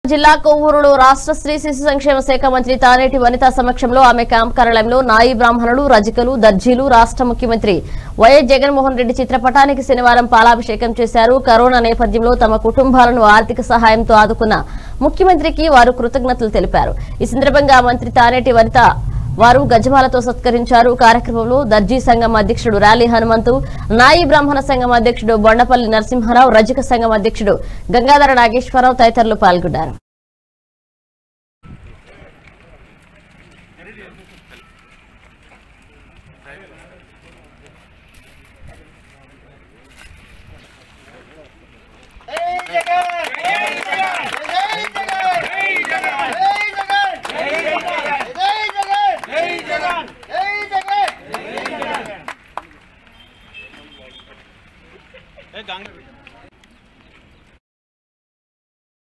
జిల్లా కొవ్వూరులో రాష్ట్ర స్త్రీ శిశు సంక్షేమ శాఖ మంత్రి తానేటి వనిత సమక్షంలో ఆమె క్యాంప్ కార్యాలయంలో నాయి బ్రాహ్మణులు రజకులు దర్జీలు రాష్ట్ర ముఖ్యమంత్రి వైఎస్ జగన్మోహన్ రెడ్డి చిత్రపటానికి శనివారం పాలాభిషేకం చేశారు కరోనా నేపథ్యంలో తమ కుటుంబాలను ఆర్థిక సహాయంతో ఆదుకున్న ముఖ్యమంత్రికి వారు కృతజ్ఞతలు తెలిపారు ఈ సందర్భంగా మంత్రి తానేటి వనిత వారు గజమాలతో సత్కరించారు కార్యక్రమంలో దర్జీ సంఘం అధ్యక్షుడు ర్యాలీ హనుమంతు నాయి బ్రాహ్మణ సంఘం అధ్యక్షుడు బొండపల్లి నరసింహారావు రజక సంఘం అధ్యక్షుడు గంగాధర నాగేశ్వరరావు తదితరులు పాల్గొన్నారు